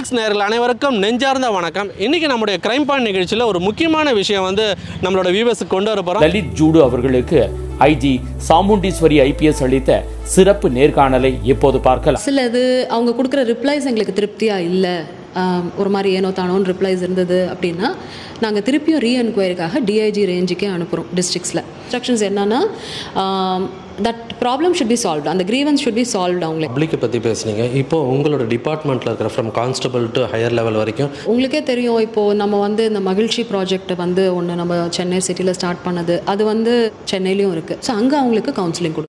six நேர்கள் அனைவருக்கும் நெஞ்சார்ந்த வணக்கம் இன்னைக்கு நம்முடைய கிரைம் பாயிண்ட் நிகழ்ச்சியில் ஒரு முக்கியமான விஷயம் வந்து நம்மளோட வியூவர்ஸுக்கு கொண்டு வர போகிறோம் லலித் ஜூடு அவர்களுக்கு ஐஜி சாமுண்டீஸ்வரி ஐபிஎஸ் அளித்த சிறப்பு நேர்காணலை இப்போது பார்க்கலாம் சிலது அவங்க கொடுக்குற ரிப்ளைஸ் எங்களுக்கு திருப்தியாக இல்லை ஒரு மாதிரி ஏனோ தானோன்னு ரிப்ளைஸ் இருந்தது அப்படின்னா நாங்கள் திருப்பியும் ரீஎன்கொயரிக்காக டிஐஜி ரேஞ்சுக்கே அனுப்புகிறோம் டிஸ்ட்ரிக்ஸில் இன்ஸ்ட்ரக்ஷன்ஸ் என்னன்னா that problem should be solved அந்த கிரீவன்ஸ் ஷுட் பி சால்வ்டு அவங்களே பப்ளிக்கை பற்றி பேசுனீங்க இப்போ உங்களோட டிபார்ட்மெண்ட்டில் இருக்கிற from constable to higher level வரைக்கும் உங்களுக்கே தெரியும் இப்போது நம்ம வந்து இந்த மகிழ்ச்சி ப்ராஜெக்ட் வந்து ஒன்று நம்ம சென்னை சிட்டியில் ஸ்டார்ட் பண்ணது அது வந்து சென்னையிலையும் இருக்குது ஸோ அங்கே அவங்களுக்கு கவுன்சிலிங் கொடு